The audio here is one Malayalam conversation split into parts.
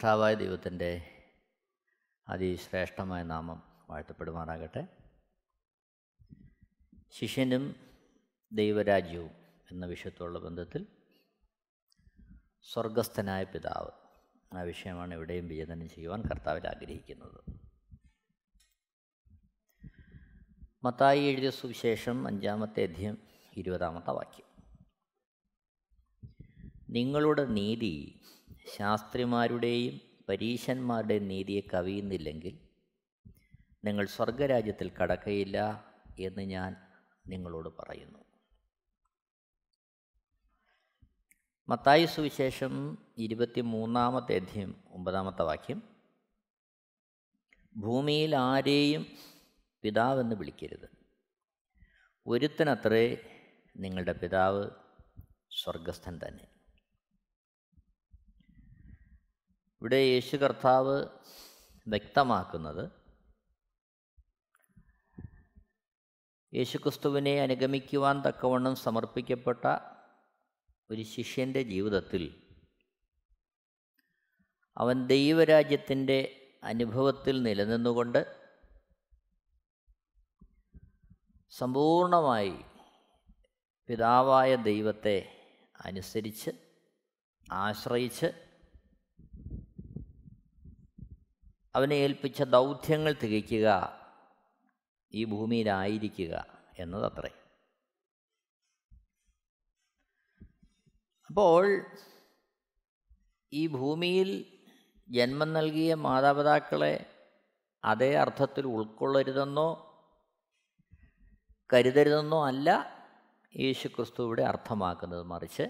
സൃഷ്ടാവായ ദൈവത്തിൻ്റെ അതിശ്രേഷ്ഠമായ നാമം വാഴ്ത്തപ്പെടുമാറാകട്ടെ ശിഷ്യനും ദൈവരാജ്യവും എന്ന വിഷയത്തോടുള്ള ബന്ധത്തിൽ സ്വർഗസ്ഥനായ പിതാവ് ആ വിഷയമാണ് ഇവിടെയും വിചിന്തനം ചെയ്യുവാൻ കർത്താവിൽ ആഗ്രഹിക്കുന്നത് മത്തായി എഴുതിയ സുവിശേഷം അഞ്ചാമത്തെ അധ്യയം ഇരുപതാമത്തെ വാക്യം നിങ്ങളുടെ നീതി ശാസ്ത്രിമാരുടെയും പരീശന്മാരുടെയും നീതിയെ കവിയുന്നില്ലെങ്കിൽ നിങ്ങൾ സ്വർഗരാജ്യത്തിൽ കടക്കയില്ല എന്ന് ഞാൻ നിങ്ങളോട് പറയുന്നു മത്തായി സുവിശേഷം ഇരുപത്തി മൂന്നാമത്തെ അധ്യയം ഒമ്പതാമത്തെ വാക്യം ഭൂമിയിൽ ആരെയും പിതാവെന്ന് വിളിക്കരുത് ഒരുത്തനത്രേ നിങ്ങളുടെ പിതാവ് സ്വർഗസ്ഥൻ തന്നെ ഇവിടെ യേശു കർത്താവ് വ്യക്തമാക്കുന്നത് യേശുക്രിസ്തുവിനെ അനുഗമിക്കുവാൻ തക്കവണ്ണം സമർപ്പിക്കപ്പെട്ട ഒരു ശിഷ്യൻ്റെ ജീവിതത്തിൽ അവൻ ദൈവരാജ്യത്തിൻ്റെ അനുഭവത്തിൽ നിലനിന്നുകൊണ്ട് സമ്പൂർണമായി പിതാവായ ദൈവത്തെ അനുസരിച്ച് ആശ്രയിച്ച് അവനെ ഏൽപ്പിച്ച ദൗത്യങ്ങൾ തികയ്ക്കുക ഈ ഭൂമിയിലായിരിക്കുക എന്നതത്രേ അപ്പോൾ ഈ ഭൂമിയിൽ ജന്മം നൽകിയ മാതാപിതാക്കളെ അതേ അർത്ഥത്തിൽ ഉൾക്കൊള്ളരുതെന്നോ കരുതരുതെന്നോ അല്ല യേശു ക്രിസ്തു ഇവിടെ അർത്ഥമാക്കുന്നത് മറിച്ച്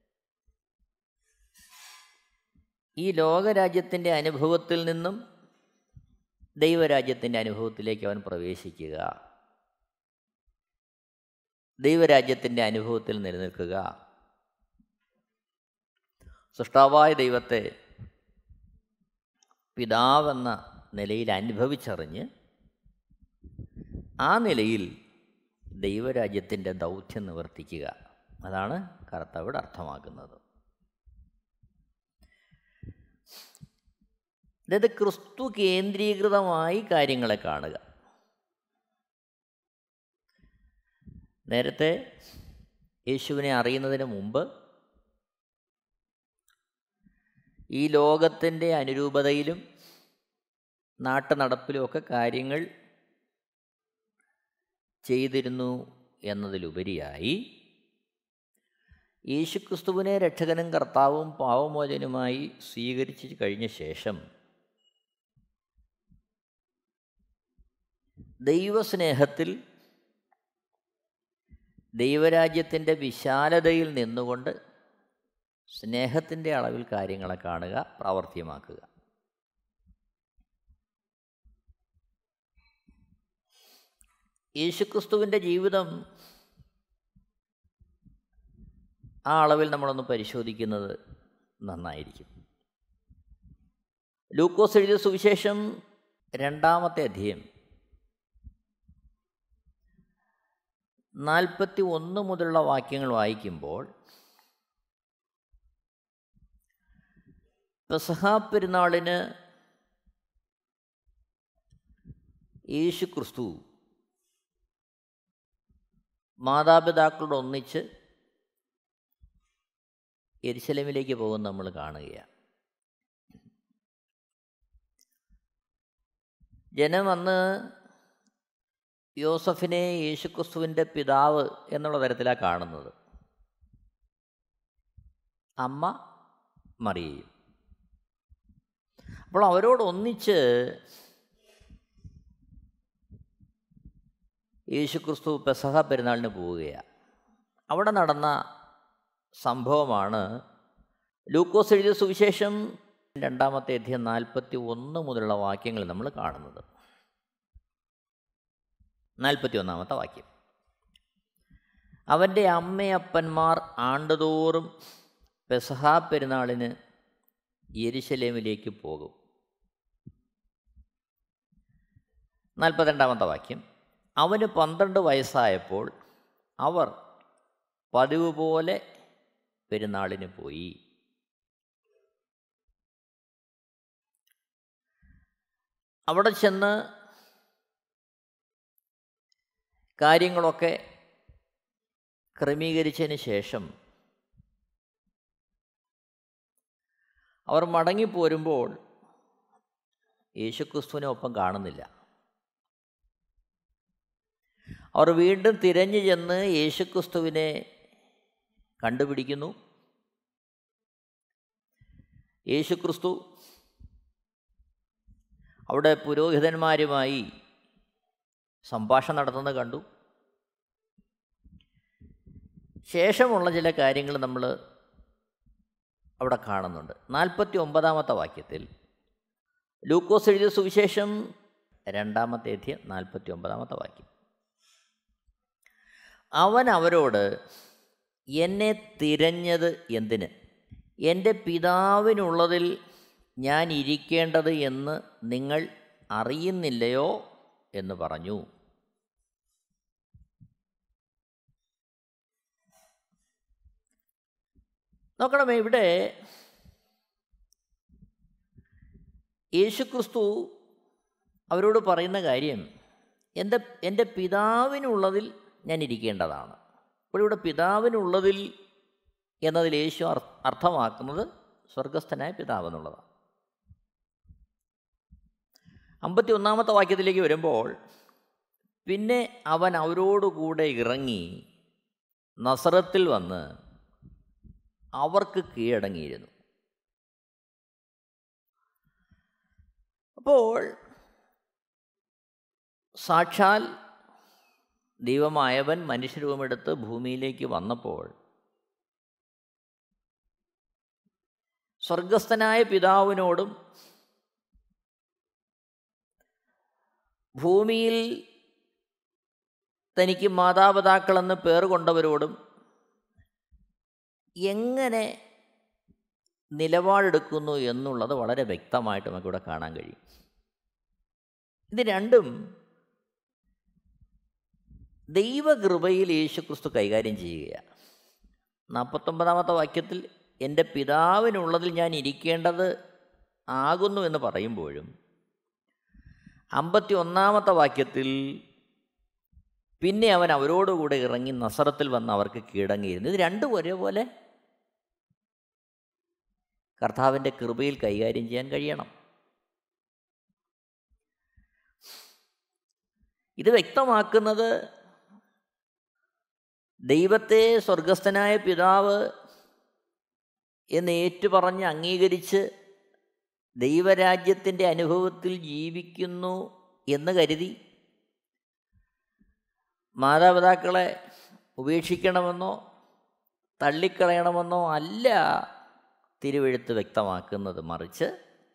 ഈ ലോകരാജ്യത്തിൻ്റെ അനുഭവത്തിൽ നിന്നും ദൈവരാജ്യത്തിൻ്റെ അനുഭവത്തിലേക്ക് അവൻ പ്രവേശിക്കുക ദൈവരാജ്യത്തിൻ്റെ അനുഭവത്തിൽ നിലനിൽക്കുക സൃഷ്ടാവായ ദൈവത്തെ പിതാവെന്ന നിലയിൽ അനുഭവിച്ചറിഞ്ഞ് ആ നിലയിൽ ദൈവരാജ്യത്തിൻ്റെ ദൗത്യം നിവർത്തിക്കുക അതാണ് കർത്താവിടെ അർത്ഥമാക്കുന്നത് അതായത് ക്രിസ്തു കേന്ദ്രീകൃതമായി കാര്യങ്ങളെ കാണുക നേരത്തെ യേശുവിനെ അറിയുന്നതിന് മുമ്പ് ഈ ലോകത്തിൻ്റെ അനുരൂപതയിലും നാട്ടു നടപ്പിലുമൊക്കെ കാര്യങ്ങൾ ചെയ്തിരുന്നു എന്നതിലുപരിയായി യേശുക്രിസ്തുവിനെ രക്ഷകനും കർത്താവും പാവമോചനുമായി സ്വീകരിച്ചു കഴിഞ്ഞ ശേഷം ദൈവസ്നേഹത്തിൽ ദൈവരാജ്യത്തിൻ്റെ വിശാലതയിൽ നിന്നുകൊണ്ട് സ്നേഹത്തിൻ്റെ അളവിൽ കാര്യങ്ങളെ കാണുക പ്രാവർത്തികമാക്കുക യേശുക്രിസ്തുവിൻ്റെ ജീവിതം ആ അളവിൽ നമ്മളൊന്ന് പരിശോധിക്കുന്നത് നന്നായിരിക്കും ലൂക്കോസ് എഴുതിയ സുവിശേഷം രണ്ടാമത്തെ അധ്യയം നാൽപ്പത്തി ഒന്ന് മുതലുള്ള വാക്യങ്ങൾ വായിക്കുമ്പോൾ പെസഹാ പെരുന്നാളിന് യേശു ക്രിസ്തു മാതാപിതാക്കളോട് ഒന്നിച്ച് എരിശലമിലേക്ക് പോകുന്ന നമ്മൾ കാണുകയാണ് ജനം അന്ന് യോസഫിനെ യേശുക്രിസ്തുവിൻ്റെ പിതാവ് എന്നുള്ള തരത്തിലാണ് കാണുന്നത് അമ്മ മറിയയും അപ്പോൾ അവരോടൊന്നിച്ച് യേശുക്രിസ്തു പെസഹ പെരുന്നാളിന് പോവുകയാണ് അവിടെ നടന്ന സംഭവമാണ് ലൂക്കോസ് എഴുതിയ സുവിശേഷം രണ്ടാമത്തെ അധ്യയം നാൽപ്പത്തി ഒന്ന് മുതലുള്ള വാക്യങ്ങൾ നമ്മൾ കാണുന്നത് നാൽപ്പത്തി ഒന്നാമത്തെ വാക്യം അവൻ്റെ അമ്മയപ്പന്മാർ ആണ്ടുതോറും പെസഹാ പെരുന്നാളിന് യെരുശലേമിലേക്ക് പോകും നാൽപ്പത്തിരണ്ടാമത്തെ വാക്യം അവന് പന്ത്രണ്ട് വയസ്സായപ്പോൾ അവർ പതിവ് പോലെ പെരുന്നാളിന് പോയി അവിടെ ചെന്ന് കാര്യങ്ങളൊക്കെ ക്രമീകരിച്ചതിന് ശേഷം അവർ മടങ്ങിപ്പോരുമ്പോൾ യേശുക്രിസ്തുവിനെ ഒപ്പം കാണുന്നില്ല അവർ വീണ്ടും തിരഞ്ഞു ചെന്ന് യേശുക്രിസ്തുവിനെ കണ്ടുപിടിക്കുന്നു യേശുക്രിസ്തു അവിടെ പുരോഹിതന്മാരുമായി സംഭാഷണം നടത്തുന്നത് കണ്ടു ശേഷമുള്ള ചില കാര്യങ്ങൾ നമ്മൾ അവിടെ കാണുന്നുണ്ട് നാൽപ്പത്തി ഒമ്പതാമത്തെ വാക്യത്തിൽ ലൂക്കോസ് എഴുതിയ സുവിശേഷം രണ്ടാമത്തെ അധ്യയം നാൽപ്പത്തി ഒമ്പതാമത്തെ വാക്യം അവൻ അവരോട് എന്നെ തിരഞ്ഞത് എന്തിന് എൻ്റെ പിതാവിനുള്ളതിൽ ഞാൻ ഇരിക്കേണ്ടത് എന്ന് നിങ്ങൾ അറിയുന്നില്ലയോ എന്ന് പറഞ്ഞു നോക്കണമേ ഇവിടെ യേശുക്രിസ്തു അവരോട് പറയുന്ന കാര്യം എൻ്റെ എൻ്റെ പിതാവിനുള്ളതിൽ ഞാൻ ഇരിക്കേണ്ടതാണ് അപ്പോൾ ഇവിടെ പിതാവിനുള്ളതിൽ എന്നതിൽ യേശു അർത്ഥമാക്കുന്നത് സ്വർഗസ്ഥനായ പിതാവ് എന്നുള്ളതാണ് അമ്പത്തി ഒന്നാമത്തെ വാക്യത്തിലേക്ക് വരുമ്പോൾ പിന്നെ അവൻ അവരോടുകൂടെ ഇറങ്ങി നസറത്തിൽ വന്ന് അവർക്ക് കീഴടങ്ങിയിരുന്നു അപ്പോൾ സാക്ഷാൽ ദൈവമായവൻ മനുഷ്യരൂപമെടുത്ത് ഭൂമിയിലേക്ക് വന്നപ്പോൾ സ്വർഗസ്ഥനായ പിതാവിനോടും ഭൂമിയിൽ തനിക്ക് മാതാപിതാക്കളെന്ന് പേർ കൊണ്ടവരോടും എങ്ങനെ നിലപാടെടുക്കുന്നു എന്നുള്ളത് വളരെ വ്യക്തമായിട്ട് നമുക്കിവിടെ കാണാൻ കഴിയും ഇത് രണ്ടും ദൈവകൃപയിൽ യേശുക്രിസ്തു കൈകാര്യം ചെയ്യുകയാണ് നാൽപ്പത്തൊമ്പതാമത്തെ വാക്യത്തിൽ എൻ്റെ പിതാവിനുള്ളതിൽ ഞാൻ ഇരിക്കേണ്ടത് ആകുന്നു എന്ന് പറയുമ്പോഴും അമ്പത്തി ഒന്നാമത്തെ വാക്യത്തിൽ പിന്നെ അവൻ അവരോടുകൂടെ ഇറങ്ങി നസറത്തിൽ വന്ന് അവർക്ക് കീഴടങ്ങിയിരുന്നു ഇത് രണ്ടും ഒരേപോലെ കർത്താവിൻ്റെ കൃപയിൽ കൈകാര്യം ചെയ്യാൻ കഴിയണം ഇത് വ്യക്തമാക്കുന്നത് ദൈവത്തെ സ്വർഗസ്ഥനായ പിതാവ് എന്ന് ഏറ്റുപറഞ്ഞ് അംഗീകരിച്ച് ദൈവരാജ്യത്തിൻ്റെ അനുഭവത്തിൽ ജീവിക്കുന്നു എന്ന് കരുതി മാതാപിതാക്കളെ ഉപേക്ഷിക്കണമെന്നോ തള്ളിക്കളയണമെന്നോ അല്ല തിരുവെഴുത്ത് വ്യക്തമാക്കുന്നത് മറിച്ച്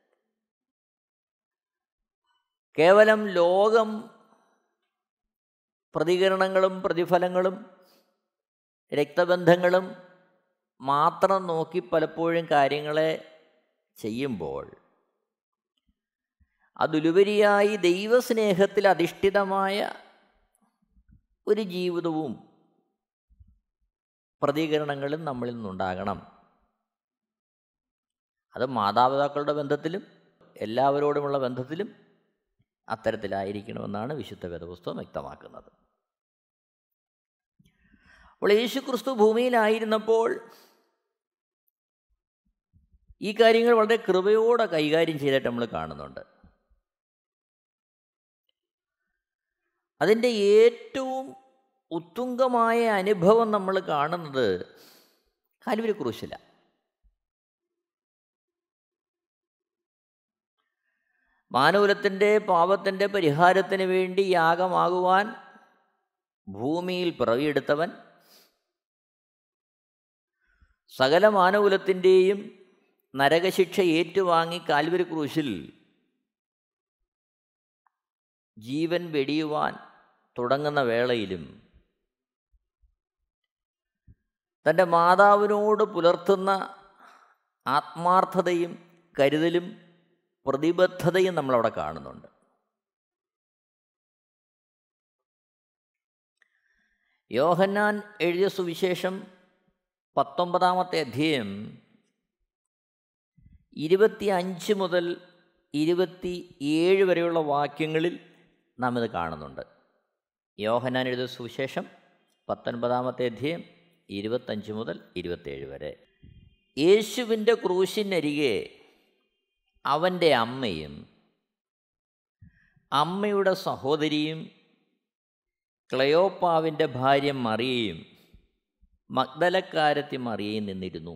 കേവലം ലോകം പ്രതികരണങ്ങളും പ്രതിഫലങ്ങളും രക്തബന്ധങ്ങളും മാത്രം നോക്കി പലപ്പോഴും കാര്യങ്ങളെ ചെയ്യുമ്പോൾ അതുലുപരിയായി ദൈവസ്നേഹത്തിൽ അധിഷ്ഠിതമായ ഒരു ജീവിതവും പ്രതികരണങ്ങളും നമ്മളിൽ നിന്നുണ്ടാകണം അത് മാതാപിതാക്കളുടെ ബന്ധത്തിലും എല്ലാവരോടുമുള്ള ബന്ധത്തിലും അത്തരത്തിലായിരിക്കണമെന്നാണ് വിശുദ്ധ വേദപുസ്തകം വ്യക്തമാക്കുന്നത് അപ്പോൾ യേശു ക്രിസ്തു ഭൂമിയിലായിരുന്നപ്പോൾ ഈ കാര്യങ്ങൾ വളരെ കൃപയോടെ കൈകാര്യം ചെയ്തിട്ട് നമ്മൾ കാണുന്നുണ്ട് അതിൻ്റെ ഏറ്റവും ഉത്തുംഗമായ അനുഭവം നമ്മൾ കാണുന്നത് കാലുവരി ക്രൂശില മാനവലത്തിൻ്റെ പാപത്തിൻ്റെ പരിഹാരത്തിന് വേണ്ടി യാഗമാകുവാൻ ഭൂമിയിൽ പിറവിയെടുത്തവൻ സകല മാനകുലത്തിൻ്റെയും നരകശിക്ഷ ഏറ്റുവാങ്ങി കാൽവരി ക്രൂശിൽ ജീവൻ വെടിയുവാൻ തുടങ്ങുന്ന വേളയിലും തൻ്റെ മാതാവിനോട് പുലർത്തുന്ന ആത്മാർത്ഥതയും കരുതലും പ്രതിബദ്ധതയും നമ്മളവിടെ കാണുന്നുണ്ട് യോഹന്നാൻ എഴുതിയ സുവിശേഷം പത്തൊമ്പതാമത്തെ അധ്യായം ഇരുപത്തി അഞ്ച് മുതൽ ഇരുപത്തി ഏഴ് വരെയുള്ള വാക്യങ്ങളിൽ നാം ഇത് കാണുന്നുണ്ട് യോഹനാൻ എഴുതിയ സുവിശേഷം പത്തൊൻപതാമത്തെ അധ്യയം ഇരുപത്തഞ്ച് മുതൽ ഇരുപത്തേഴ് വരെ യേശുവിൻ്റെ ക്രൂശിനരികെ അവൻ്റെ അമ്മയും അമ്മയുടെ സഹോദരിയും ക്ലയോപ്പാവിൻ്റെ ഭാര്യ മറിയയും മഗ്ദലക്കാരത്തി മറിയയും നിന്നിരുന്നു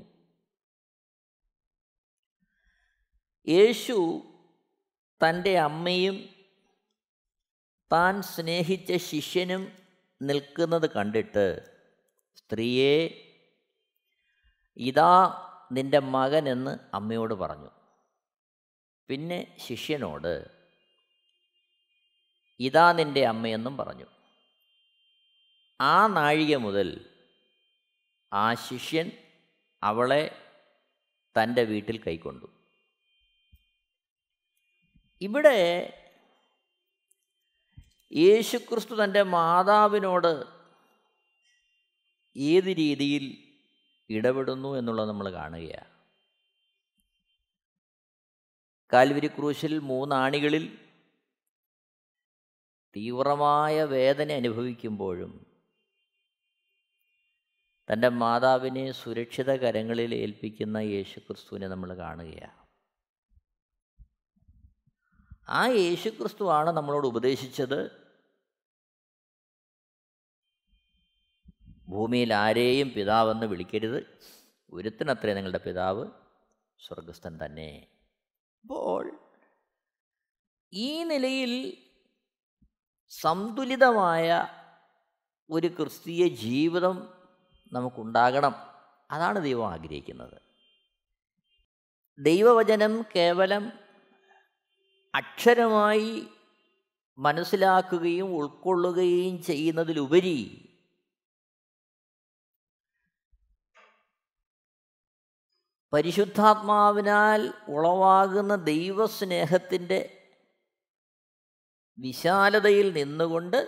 യേശു തൻ്റെ അമ്മയും താൻ സ്നേഹിച്ച ശിഷ്യനും നിൽക്കുന്നത് കണ്ടിട്ട് സ്ത്രീയെ ഇതാ നിൻ്റെ മകനെന്ന് അമ്മയോട് പറഞ്ഞു പിന്നെ ശിഷ്യനോട് ഇതാ നിൻ്റെ അമ്മയെന്നും പറഞ്ഞു ആ നാഴിക മുതൽ ആ ശിഷ്യൻ അവളെ തൻ്റെ വീട്ടിൽ കൈക്കൊണ്ടു ഇവിടെ യേശുക്രിസ്തു തൻ്റെ മാതാവിനോട് ഏത് രീതിയിൽ ഇടപെടുന്നു എന്നുള്ളത് നമ്മൾ കാണുകയാണ് കാൽവരി ക്രൂശിൽ മൂന്നാണികളിൽ തീവ്രമായ വേദന അനുഭവിക്കുമ്പോഴും തൻ്റെ മാതാവിനെ സുരക്ഷിത കരങ്ങളിൽ ഏൽപ്പിക്കുന്ന യേശുക്രിസ്തുവിനെ നമ്മൾ കാണുകയാണ് ആ യേശുക്രിസ്തുവാണ് നമ്മളോട് ഉപദേശിച്ചത് ഭൂമിയിൽ ആരെയും പിതാവെന്ന് വിളിക്കരുത് ഒരുത്തിനത്രേ നിങ്ങളുടെ പിതാവ് സ്വർഗസ്ഥൻ തന്നെ അപ്പോൾ ഈ നിലയിൽ സന്തുലിതമായ ഒരു ക്രിസ്തീയ ജീവിതം നമുക്കുണ്ടാകണം അതാണ് ദൈവം ആഗ്രഹിക്കുന്നത് ദൈവവചനം കേവലം അക്ഷരമായി മനസ്സിലാക്കുകയും ഉൾക്കൊള്ളുകയും ചെയ്യുന്നതിലുപരി പരിശുദ്ധാത്മാവിനാൽ ഉളവാകുന്ന ദൈവസ്നേഹത്തിൻ്റെ വിശാലതയിൽ നിന്നുകൊണ്ട്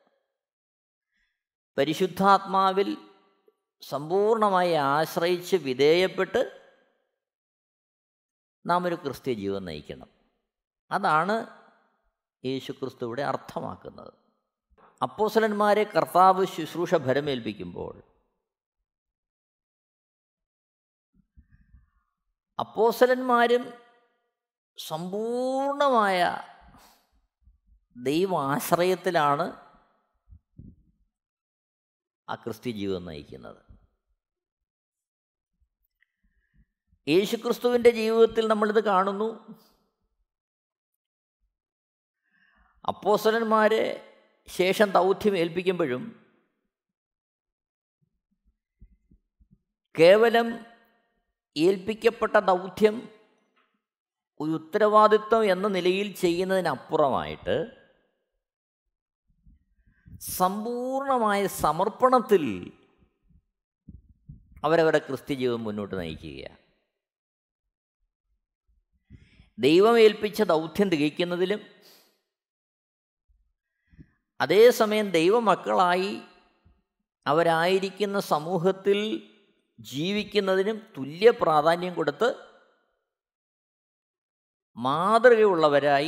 പരിശുദ്ധാത്മാവിൽ സമ്പൂർണമായി ആശ്രയിച്ച് വിധേയപ്പെട്ട് നാം ഒരു ക്രിസ്ത്യ ജീവൻ നയിക്കണം അതാണ് യേശുക്രിസ്തു ഇവിടെ അർത്ഥമാക്കുന്നത് അപ്പോസലന്മാരെ കർത്താവ് ശുശ്രൂഷ ഭരമേൽപ്പിക്കുമ്പോൾ അപ്പോസലന്മാരും സമ്പൂർണമായ ദൈവാശ്രയത്തിലാണ് ആ ക്രിസ്ത്യ ജീവിതം നയിക്കുന്നത് യേശുക്രിസ്തുവിൻ്റെ ജീവിതത്തിൽ നമ്മളിത് കാണുന്നു അപ്പോസലന്മാരെ ശേഷം ദൗത്യം ഏൽപ്പിക്കുമ്പോഴും കേവലം ഏൽപ്പിക്കപ്പെട്ട ദൗത്യം ഒരു ഉത്തരവാദിത്വം എന്ന നിലയിൽ ചെയ്യുന്നതിനപ്പുറമായിട്ട് സമ്പൂർണമായ സമർപ്പണത്തിൽ അവരവരുടെ ക്രിസ്ത്യ ജീവിതം മുന്നോട്ട് നയിക്കുകയാണ് ദൈവം ഏൽപ്പിച്ച ദൗത്യം തികയ്ക്കുന്നതിലും അതേസമയം ദൈവമക്കളായി അവരായിരിക്കുന്ന സമൂഹത്തിൽ ജീവിക്കുന്നതിനും തുല്യ പ്രാധാന്യം കൊടുത്ത് മാതൃകയുള്ളവരായി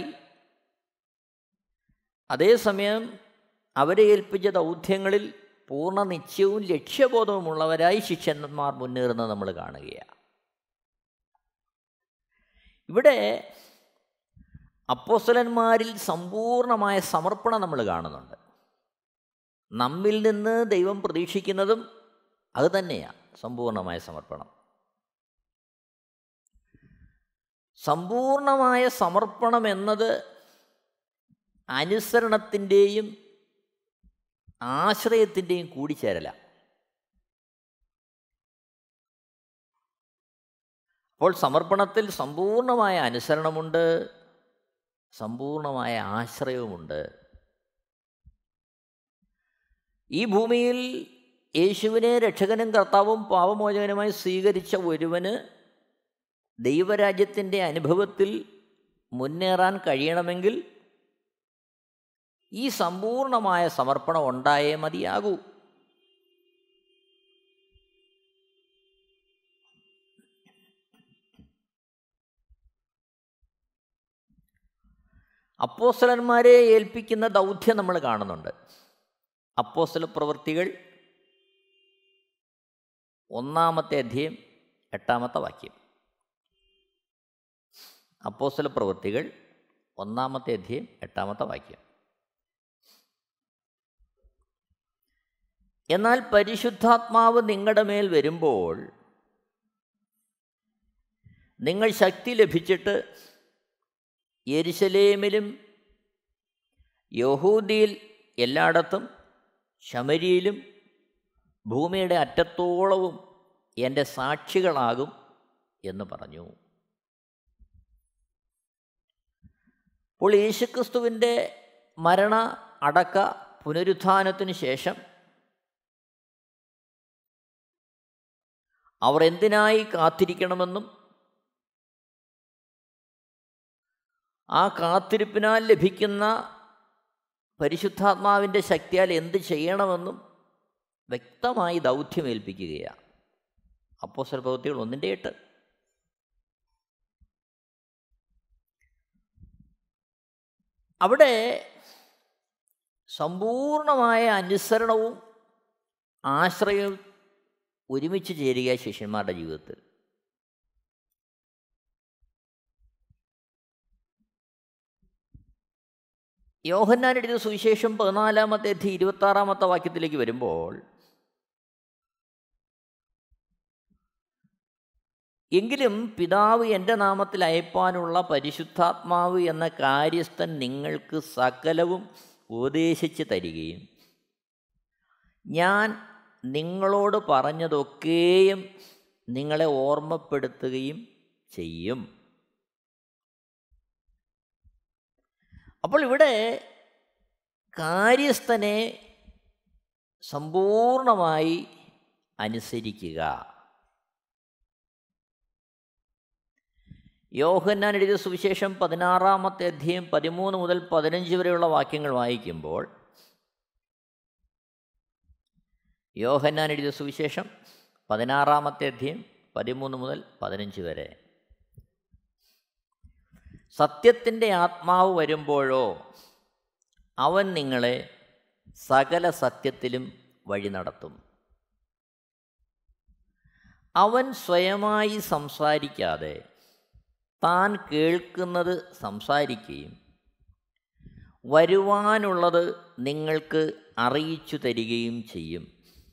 അതേസമയം അവരെ ഏൽപ്പിച്ച ദൗത്യങ്ങളിൽ പൂർണ്ണ നിശ്ചയവും ലക്ഷ്യബോധവുമുള്ളവരായി ശിഷ്യന്മാർ മുന്നേറുന്നത് നമ്മൾ കാണുകയാണ് ഇവിടെ അപ്പോസ്തലന്മാരിൽ സമ്പൂർണമായ സമർപ്പണം നമ്മൾ കാണുന്നുണ്ട് നമ്മിൽ നിന്ന് ദൈവം പ്രതീക്ഷിക്കുന്നതും അത് തന്നെയാണ് സമ്പൂർണമായ സമർപ്പണം സമ്പൂർണമായ സമർപ്പണം എന്നത് അനുസരണത്തിൻ്റെയും ആശ്രയത്തിൻ്റെയും കൂടിച്ചേരല അപ്പോൾ സമർപ്പണത്തിൽ സമ്പൂർണമായ അനുസരണമുണ്ട് സമ്പൂർണമായ ആശ്രയവുമുണ്ട് ഈ ഭൂമിയിൽ യേശുവിനെ രക്ഷകനും കർത്താവും പാവമോചകനുമായി സ്വീകരിച്ച ഒരുവന് ദൈവരാജ്യത്തിൻ്റെ അനുഭവത്തിൽ മുന്നേറാൻ കഴിയണമെങ്കിൽ ഈ സമ്പൂർണമായ സമർപ്പണം ഉണ്ടായേ മതിയാകൂ അപ്പോസ്തലന്മാരെ ഏൽപ്പിക്കുന്ന ദൗത്യം നമ്മൾ കാണുന്നുണ്ട് അപ്പോസ്തല പ്രവൃത്തികൾ ഒന്നാമത്തെ അധ്യയം എട്ടാമത്തെ വാക്യം അപ്പോസ്തല പ്രവൃത്തികൾ ഒന്നാമത്തെ അധ്യയം എട്ടാമത്തെ വാക്യം എന്നാൽ പരിശുദ്ധാത്മാവ് നിങ്ങളുടെ മേൽ വരുമ്പോൾ നിങ്ങൾ ശക്തി ലഭിച്ചിട്ട് യെരുശലേമിലും യഹൂദിയിൽ എല്ലായിടത്തും ശമരിയിലും ഭൂമിയുടെ അറ്റത്തോളവും എൻ്റെ സാക്ഷികളാകും എന്ന് പറഞ്ഞു അപ്പോൾ യേശുക്രിസ്തുവിൻ്റെ മരണ അടക്ക പുനരുത്ഥാനത്തിന് ശേഷം അവർ എന്തിനായി കാത്തിരിക്കണമെന്നും ആ കാത്തിരിപ്പിനാൽ ലഭിക്കുന്ന പരിശുദ്ധാത്മാവിൻ്റെ ശക്തിയാൽ എന്ത് ചെയ്യണമെന്നും വ്യക്തമായി ദൗത്യമേൽപ്പിക്കുകയാണ് അപ്പോസ്റ്റൽ പ്രവൃത്തികൾ ഒന്നിൻ്റെ എട്ട് അവിടെ സമ്പൂർണമായ അനുസരണവും ആശ്രയവും ഒരുമിച്ച് ചേരുക ശിഷ്യന്മാരുടെ ജീവിതത്തിൽ യോഹന്നാൻ എഴുതിയ സുവിശേഷം പതിനാലാമത്തെ അധ്യയം ഇരുപത്താറാമത്തെ വാക്യത്തിലേക്ക് വരുമ്പോൾ എങ്കിലും പിതാവ് എൻ്റെ നാമത്തിൽ അയപ്പാനുള്ള പരിശുദ്ധാത്മാവ് എന്ന കാര്യസ്ഥൻ നിങ്ങൾക്ക് സകലവും ഉപദേശിച്ച് തരികയും ഞാൻ നിങ്ങളോട് പറഞ്ഞതൊക്കെയും നിങ്ങളെ ഓർമ്മപ്പെടുത്തുകയും ചെയ്യും അപ്പോൾ ഇവിടെ കാര്യസ്ഥനെ സമ്പൂർണമായി അനുസരിക്കുക യോഹന്നാൻ എഴുതിയ സുവിശേഷം പതിനാറാമത്തെ അധ്യയം പതിമൂന്ന് മുതൽ പതിനഞ്ച് വരെയുള്ള വാക്യങ്ങൾ വായിക്കുമ്പോൾ യോഹന്നാൻ എഴുതിയ സുവിശേഷം പതിനാറാമത്തെ അധ്യയം പതിമൂന്ന് മുതൽ പതിനഞ്ച് വരെ സത്യത്തിൻ്റെ ആത്മാവ് വരുമ്പോഴോ അവൻ നിങ്ങളെ സകല സത്യത്തിലും വഴി നടത്തും അവൻ സ്വയമായി സംസാരിക്കാതെ താൻ കേൾക്കുന്നത് സംസാരിക്കുകയും വരുവാനുള്ളത് നിങ്ങൾക്ക് അറിയിച്ചു തരികയും ചെയ്യും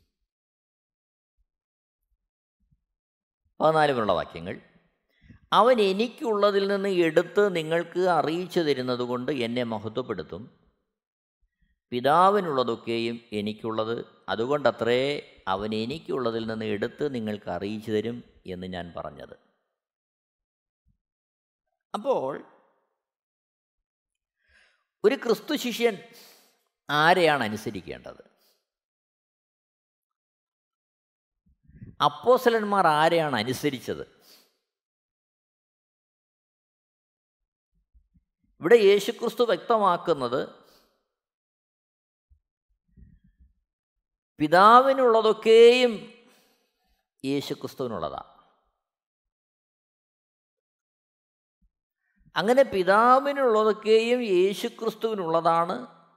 പതിനാല് പേരുള്ള വാക്യങ്ങൾ അവൻ എനിക്കുള്ളതിൽ നിന്ന് എടുത്ത് നിങ്ങൾക്ക് അറിയിച്ചു തരുന്നത് കൊണ്ട് എന്നെ മഹത്വപ്പെടുത്തും പിതാവിനുള്ളതൊക്കെയും എനിക്കുള്ളത് അതുകൊണ്ടത്രേ അവൻ എനിക്കുള്ളതിൽ നിന്ന് എടുത്ത് നിങ്ങൾക്ക് അറിയിച്ചു തരും എന്ന് ഞാൻ പറഞ്ഞത് അപ്പോൾ ഒരു ക്രിസ്തു ശിഷ്യൻ ആരെയാണ് അനുസരിക്കേണ്ടത് അപ്പോസലന്മാർ ആരെയാണ് അനുസരിച്ചത് ഇവിടെ യേശുക്രിസ്തു വ്യക്തമാക്കുന്നത് പിതാവിനുള്ളതൊക്കെയും യേശുക്രിസ്തുവിനുള്ളതാണ് അങ്ങനെ പിതാവിനുള്ളതൊക്കെയും യേശുക്രിസ്തുവിനുള്ളതാണ്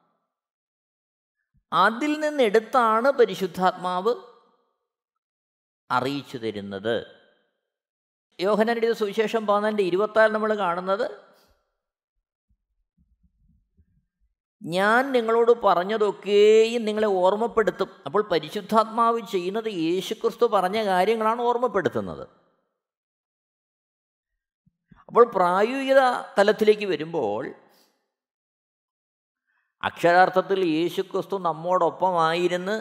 അതിൽ നിന്നെടുത്താണ് പരിശുദ്ധാത്മാവ് അറിയിച്ചു തരുന്നത് യോഹനന്റെ സുവിശേഷം പതിനാലിൻ്റെ ഇരുപത്താറ് നമ്മൾ കാണുന്നത് ഞാൻ നിങ്ങളോട് പറഞ്ഞതൊക്കെയും നിങ്ങളെ ഓർമ്മപ്പെടുത്തും അപ്പോൾ പരിശുദ്ധാത്മാവ് ചെയ്യുന്നത് യേശുക്രിസ്തു പറഞ്ഞ കാര്യങ്ങളാണ് ഓർമ്മപ്പെടുത്തുന്നത് അപ്പോൾ പ്രായോഗിക തലത്തിലേക്ക് വരുമ്പോൾ അക്ഷരാർത്ഥത്തിൽ യേശുക്രിസ്തു നമ്മോടൊപ്പമായിരുന്ന്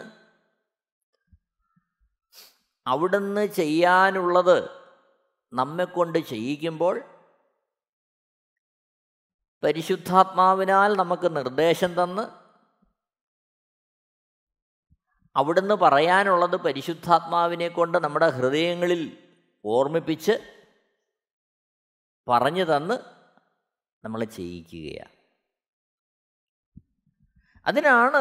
അവിടുന്ന് ചെയ്യാനുള്ളത് നമ്മെക്കൊണ്ട് ചെയ്യിക്കുമ്പോൾ പരിശുദ്ധാത്മാവിനാൽ നമുക്ക് നിർദ്ദേശം തന്ന് അവിടുന്ന് പറയാനുള്ളത് പരിശുദ്ധാത്മാവിനെ കൊണ്ട് നമ്മുടെ ഹൃദയങ്ങളിൽ ഓർമ്മിപ്പിച്ച് പറഞ്ഞു തന്ന് നമ്മളെ ചെയ്യിക്കുകയാണ് അതിനാണ്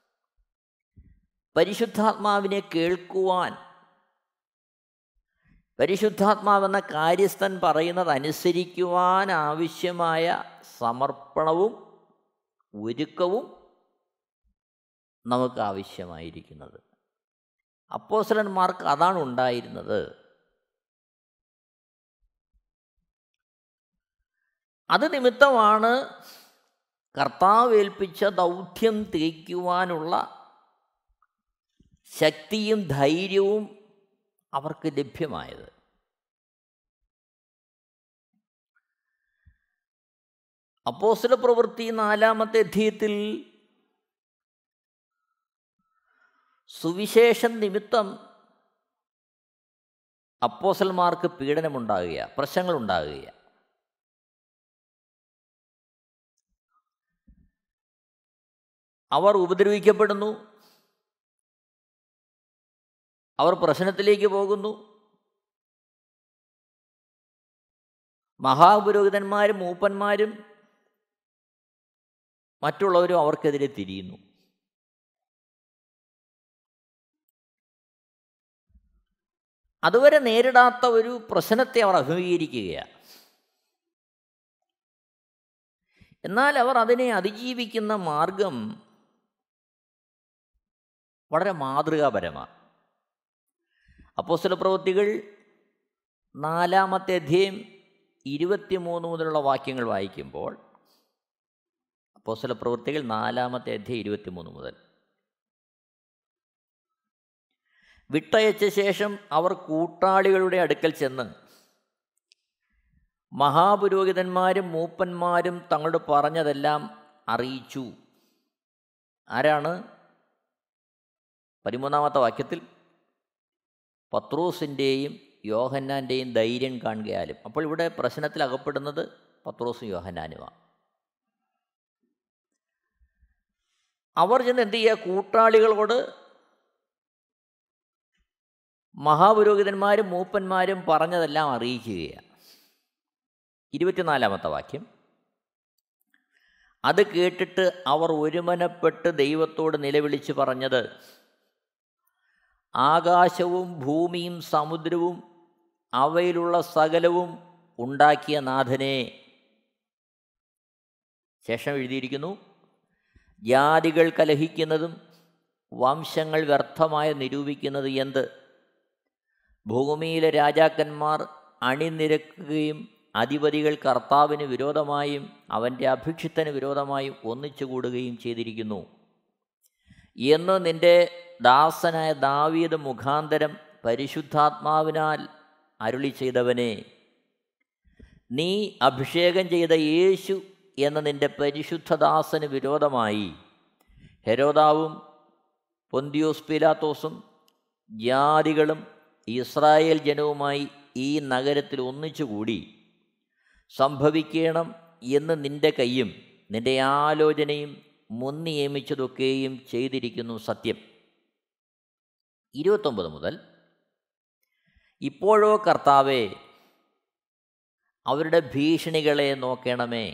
പരിശുദ്ധാത്മാവിനെ കേൾക്കുവാൻ പരിശുദ്ധാത്മാവെന്ന കാര്യസ്ഥൻ പറയുന്നത് അനുസരിക്കുവാൻ ആവശ്യമായ സമർപ്പണവും ഒരുക്കവും നമുക്ക് ആവശ്യമായിരിക്കുന്നത് അപ്പോസലന്മാർക്ക് അതാണ് ഉണ്ടായിരുന്നത് അത് നിമിത്തമാണ് കർത്താവ് ഏൽപ്പിച്ച ദൗത്യം തികയ്ക്കുവാനുള്ള ശക്തിയും ധൈര്യവും അവർക്ക് ലഭ്യമായത് അപ്പോസ്തല പ്രവൃത്തി നാലാമത്തെ അധ്യയത്തിൽ സുവിശേഷം നിമിത്തം അപ്പോസൽമാർക്ക് പീഡനമുണ്ടാകുക പ്രശ്നങ്ങളുണ്ടാകുക അവർ ഉപദ്രവിക്കപ്പെടുന്നു അവർ പ്രശ്നത്തിലേക്ക് പോകുന്നു മഹാപുരോഹിതന്മാരും മൂപ്പന്മാരും മറ്റുള്ളവരും അവർക്കെതിരെ തിരിയുന്നു അതുവരെ നേരിടാത്ത ഒരു പ്രശ്നത്തെ അവർ അഭിമുഖീകരിക്കുകയാണ് എന്നാൽ അവർ അതിനെ അതിജീവിക്കുന്ന മാർഗം വളരെ മാതൃകാപരമാണ് അപ്പോസ്തല പ്രവൃത്തികൾ നാലാമത്തെ അധ്യയം ഇരുപത്തിമൂന്ന് മുതലുള്ള വാക്യങ്ങൾ വായിക്കുമ്പോൾ അപ്പോസ്തല പ്രവൃത്തികൾ നാലാമത്തെ അധ്യയം ഇരുപത്തിമൂന്ന് മുതൽ വിട്ടയച്ച ശേഷം അവർ കൂട്ടാളികളുടെ അടുക്കൽ ചെന്ന് മഹാപുരോഹിതന്മാരും മൂപ്പന്മാരും തങ്ങളോട് പറഞ്ഞതെല്ലാം അറിയിച്ചു ആരാണ് പതിമൂന്നാമത്തെ വാക്യത്തിൽ പത്രോസിൻ്റെയും യോഹന്നാൻ്റെയും ധൈര്യം കാണുകയാലും അപ്പോൾ ഇവിടെ പ്രശ്നത്തിൽ അകപ്പെടുന്നത് പത്രോസും യോഹന്നാനുമാണ് അവർ ചെന്ന് എന്ത് ചെയ്യുക കൂട്ടാളികളോട് മഹാപുരോഹിതന്മാരും മൂപ്പന്മാരും പറഞ്ഞതെല്ലാം അറിയിക്കുകയാണ് ഇരുപത്തിനാലാമത്തെ വാക്യം അത് കേട്ടിട്ട് അവർ ഒരുമനപ്പെട്ട് ദൈവത്തോട് നിലവിളിച്ച് പറഞ്ഞത് ആകാശവും ഭൂമിയും സമുദ്രവും അവയിലുള്ള സകലവും ഉണ്ടാക്കിയ നാഥനെ ശേഷം എഴുതിയിരിക്കുന്നു ജാതികൾ കലഹിക്കുന്നതും വംശങ്ങൾ വ്യർത്ഥമായി നിരൂപിക്കുന്നത് എന്ത് ഭൂമിയിലെ രാജാക്കന്മാർ അണിനിരക്കുകയും അധിപതികൾ കർത്താവിന് വിരോധമായും അവൻ്റെ അഭിക്ഷിത്തന് വിരോധമായും ഒന്നിച്ചു കൂടുകയും ചെയ്തിരിക്കുന്നു എന്ന് നിന്റെ ദാസനായ ദാവീദ് മുഖാന്തരം പരിശുദ്ധാത്മാവിനാൽ അരുളി ചെയ്തവനെ നീ അഭിഷേകം ചെയ്ത യേശു എന്ന നിന്റെ പരിശുദ്ധദാസന് വിരോധമായി ഹെരോദാവും പൊന്തിയോസ് പിലാത്തോസും ജാതികളും ഇസ്രായേൽ ജനവുമായി ഈ നഗരത്തിൽ ഒന്നിച്ചുകൂടി സംഭവിക്കണം എന്ന് നിന്റെ കൈയും നിന്റെ ആലോചനയും മുൻ നിയമിച്ചതൊക്കെയും ചെയ്തിരിക്കുന്നു സത്യം ഇരുപത്തൊമ്പത് മുതൽ ഇപ്പോഴോ കർത്താവേ അവരുടെ ഭീഷണികളെ നോക്കണമേ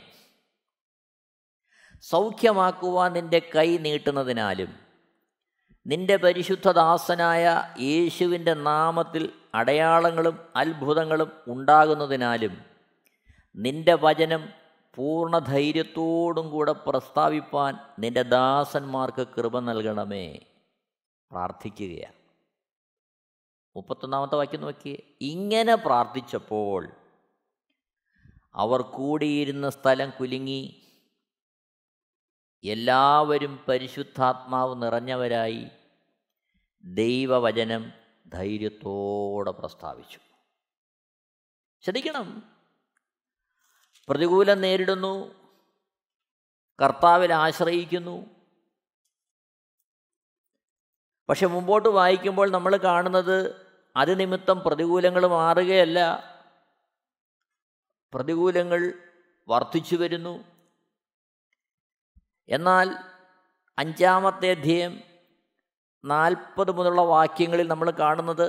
സൗഖ്യമാക്കുവാൻ നിന്റെ കൈ നീട്ടുന്നതിനാലും നിന്റെ പരിശുദ്ധദാസനായ യേശുവിൻ്റെ നാമത്തിൽ അടയാളങ്ങളും അത്ഭുതങ്ങളും ഉണ്ടാകുന്നതിനാലും നിന്റെ വചനം പൂർണ്ണ ധൈര്യത്തോടും കൂടെ പ്രസ്താവിപ്പാൻ നിന്റെ ദാസന്മാർക്ക് കൃപ നൽകണമേ പ്രാർത്ഥിക്കുകയാണ് മുപ്പത്തൊന്നാമത്തെ വാക്യം നോക്കിയേ ഇങ്ങനെ പ്രാർത്ഥിച്ചപ്പോൾ അവർ കൂടിയിരുന്ന സ്ഥലം കുലുങ്ങി എല്ലാവരും പരിശുദ്ധാത്മാവ് നിറഞ്ഞവരായി ദൈവവചനം ധൈര്യത്തോടെ പ്രസ്താവിച്ചു ശ്രദ്ധിക്കണം പ്രതികൂലം നേരിടുന്നു കർത്താവിൽ ആശ്രയിക്കുന്നു പക്ഷെ മുമ്പോട്ട് വായിക്കുമ്പോൾ നമ്മൾ കാണുന്നത് അത് നിമിത്തം പ്രതികൂലങ്ങൾ മാറുകയല്ല പ്രതികൂലങ്ങൾ വർദ്ധിച്ചു വരുന്നു എന്നാൽ അഞ്ചാമത്തെ അധ്യയം നാൽപ്പത് മുതലുള്ള വാക്യങ്ങളിൽ നമ്മൾ കാണുന്നത്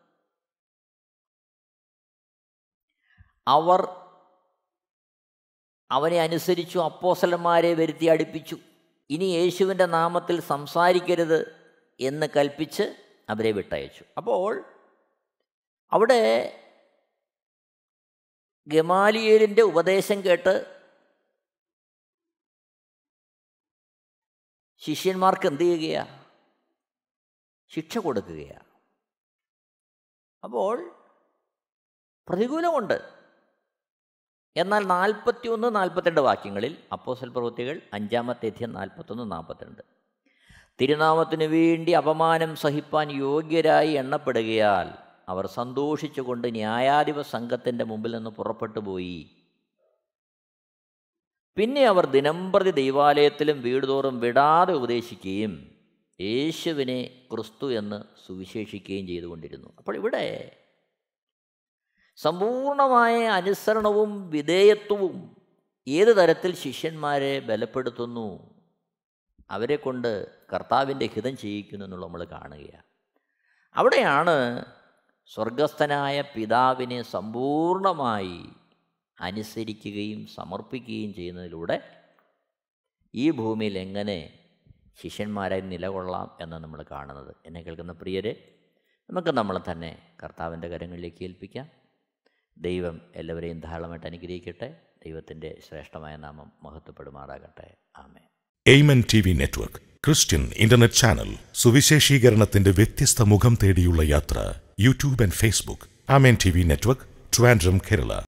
അവർ അവനെ അനുസരിച്ചു അപ്പോസലന്മാരെ വരുത്തി അടുപ്പിച്ചു ഇനി യേശുവിൻ്റെ നാമത്തിൽ സംസാരിക്കരുത് എന്ന് കൽപ്പിച്ച് അവരെ വിട്ടയച്ചു അപ്പോൾ അവിടെ ഗമാലിയേലിൻ്റെ ഉപദേശം കേട്ട് ശിഷ്യന്മാർക്ക് എന്ത് ചെയ്യുകയാണ് ശിക്ഷ കൊടുക്കുകയാണ് അപ്പോൾ പ്രതികൂലമുണ്ട് എന്നാൽ നാൽപ്പത്തിയൊന്ന് നാൽപ്പത്തിരണ്ട് വാക്യങ്ങളിൽ അപ്പോസൽ പ്രവൃത്തികൾ അഞ്ചാമത്തെ അധ്യയം നാൽപ്പത്തൊന്ന് നാൽപ്പത്തിരണ്ട് തിരുനാമത്തിനു വേണ്ടി അപമാനം സഹിപ്പാൻ യോഗ്യരായി എണ്ണപ്പെടുകയാൽ അവർ സന്തോഷിച്ചുകൊണ്ട് ന്യായാധിപ സംഘത്തിൻ്റെ മുമ്പിൽ നിന്ന് പുറപ്പെട്ടു പോയി പിന്നെ അവർ ദിനംപ്രതി ദൈവാലയത്തിലും വീടുതോറും വിടാതെ ഉപദേശിക്കുകയും യേശുവിനെ ക്രിസ്തു എന്ന് സുവിശേഷിക്കുകയും ചെയ്തുകൊണ്ടിരുന്നു അപ്പോൾ ഇവിടെ സമ്പൂർണമായ അനുസരണവും വിധേയത്വവും ഏത് തരത്തിൽ ശിഷ്യന്മാരെ ബലപ്പെടുത്തുന്നു അവരെ കൊണ്ട് കർത്താവിൻ്റെ ഹിതം ചെയ്യിക്കുന്നു എന്നുള്ള നമ്മൾ കാണുകയാണ് അവിടെയാണ് സ്വർഗസ്ഥനായ പിതാവിനെ സമ്പൂർണമായി അനുസരിക്കുകയും സമർപ്പിക്കുകയും ചെയ്യുന്നതിലൂടെ ഈ ഭൂമിയിൽ എങ്ങനെ ശിഷ്യന്മാരായി നിലകൊള്ളാം എന്ന് നമ്മൾ കാണുന്നത് എന്നെ കേൾക്കുന്ന പ്രിയരെ നമുക്ക് നമ്മളെ തന്നെ കർത്താവിൻ്റെ കരങ്ങളിലേക്ക് ഏൽപ്പിക്കാം ദൈവം എല്ലാവരെയും ധാരാളമായിട്ട് അനുഗ്രഹിക്കട്ടെ ദൈവത്തിൻ്റെ ശ്രേഷ്ഠമായ നാമം മഹത്വപ്പെടുമാറാകട്ടെ ആമേ Amen T V network Christian internet channel സുവിശേഷീകരണത്തിന്റെ വ്യത്യസ്ത മുഖം തേടിയുള്ള യാത്ര YouTube and Facebook Amen T V network Trivandrum Kerala